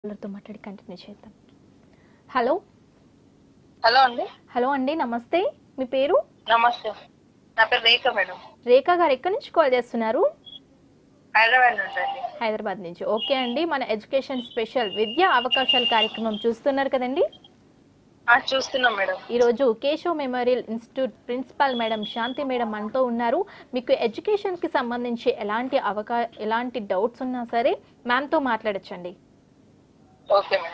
వాళ్ళతో మాట్లాడి కంటిన్యూ చేద్దాం హలో హలో అండి హలో అండి నమస్తే మీ పేరు నమస్తే నా పేరు రేఖ మేడం రేఖా గారు ఎక్కడి నుంచి కాల్ చేస్తున్నారు హైదరాబాద్ నుండి అండి హైదరాబాద్ నుంచి ఓకే అండి మన ఎడ్యుకేషన్ స్పెషల్ విద్యా అవకాశాల కార్యక్రమం చూస్తున్నారు కదండి ఆ, చూస్తున్నాం మేడం ఈరోజు Keshav memorial institute principal madam Shanti madam మనతో ఉన్నారు మీకు ఎడ్యుకేషన్కి సంబంధించి ఎలాంటి అవకా ఎలాంటి డౌట్స్ ఉన్నా సరే మ్యామ్తో మాట్లాడచ్చండి ఓకే మేడం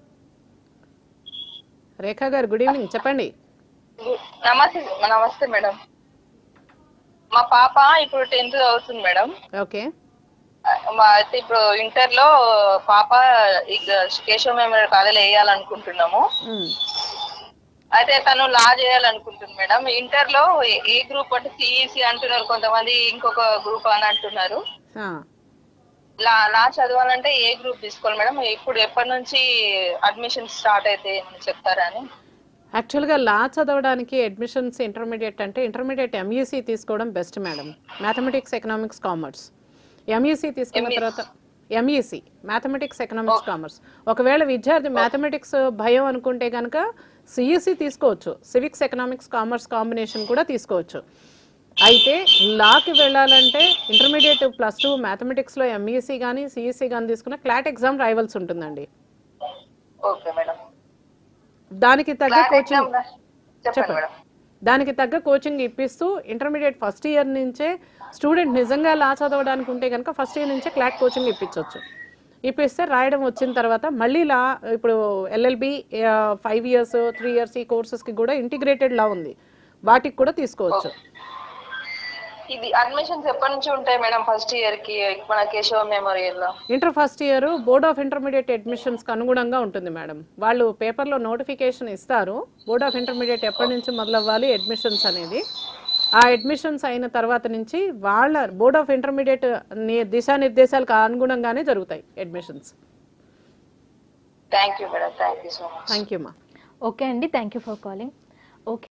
రేఖా గారు గుడ్ ఈవినింగ్ చెప్పండి నమస్తే నమస్తే మేడం మా పాప ఇప్పుడు టెన్త్ చదువుతుంది మేడం ఓకే ఆ, మా అయితే ఇప్పుడు ఇంటర్ లో పాప ఇక కేశవ మెమోరియల్ కాలేజీలో వేయాలనుకుంటున్నాము మ్మ్. అయితే తను లా చేయాలనుకుంటుంది మేడం ఇంటర్ లో ఏ- ఏ గ్రూప్ అంటే సిఈసి అంటున్నారు కొంతమంది ఇంకొక గ్రూప్ అని అంటున్నారు ఆ, లా లా చదవాలంటే ఏ గ్రూప్ తీసుకోవాలి మేడం ఇప్పుడు ఎప్పటి నుంచి అడ్మిషన్ స్టార్ట్ అయితే చెప్తారా అని యాక్చువల్గా లా చదవడానికి అడ్మిషన్స్ ఇంటర్మీడియట్ అంటే ఇంటర్మీడియట్ ఎంఈసీ తీసుకోవడం best madam mathematics economics commerce MEC తీసుకున్న తర్వాత ఎంఈసీ మ్యాథమెటిక్స్ ఎకనామిక్స్ కామర్స్ ఒకవేళ విద్యార్థి మ్యాథమెటిక్స్ భయం అనుకుంటే కనుక సిఈసి తీసుకోవచ్చు సివిక్స్ ఎకనామిక్స్ కామర్స్ కాంబినేషన్ కూడా తీసుకోవచ్చు అయితే లాకి వెళ్ళాలంటే ఇంటర్మీడియట్ ప్లస్ టూ మ్యాథమెటిక్స్లో ఎంఈసీ కానీ సిఈసీ కానీ తీసుకున్న క్లాట్ ఎగ్జామ్ రాయవలసి ఉంటుందండి ఓకే మేడం దానికి తగ్గ కోచింగ్ చెప్పండి మేడం దానికి తగ్గ కోచింగ్ ఇప్పిస్తూ ఇంటర్మీడియట్ ఫస్ట్ ఇయర్ నుంచే స్టూడెంట్ నిజంగా లా చదవడానికి ఉంటే కనుక ఫస్ట్ ఇయర్ నుంచే క్లాట్ కోచింగ్ ఇప్పించవచ్చు ఇప్పిస్తే రాయడం వచ్చిన తర్వాత మళ్ళీ లా ఇప్పుడు LLB five years three years ఈ కోర్సెస్కి కూడా ఇంటిగ్రేటెడ్ లా ఉంది వాటికి కూడా తీసుకోవచ్చు ఇది అడ్మిషన్స్ ఎప్పటి నుంచి ఉంటాయి మేడం ఫస్ట్ ఇయర్ కి మన కేశవ మెమోరియల్ లో inter first year board of intermediate అడ్మిషన్స్కి అనుగుణంగా ఉంటుంది మేడం వాళ్ళు పేపర్లో నోటిఫికేషన్ ఇస్తారు బోర్డ్ ఆఫ్ ఇంటర్మీడియట్ ఎప్పటి నుంచి మొదలవ్వాలి అడ్మిషన్స్ అనేది ఆ అడ్మిషన్స్ అయిన తర్వాత నుంచి వాళ్ళ బోర్డ్ ఆఫ్ ఇంటర్మీడియట్ దిశానిర్దేశాలకు అనుగుణంగానే జరుగుతాయి admissions thank you madam thank you so much thank you మా ఓకే అండి thank you for calling okay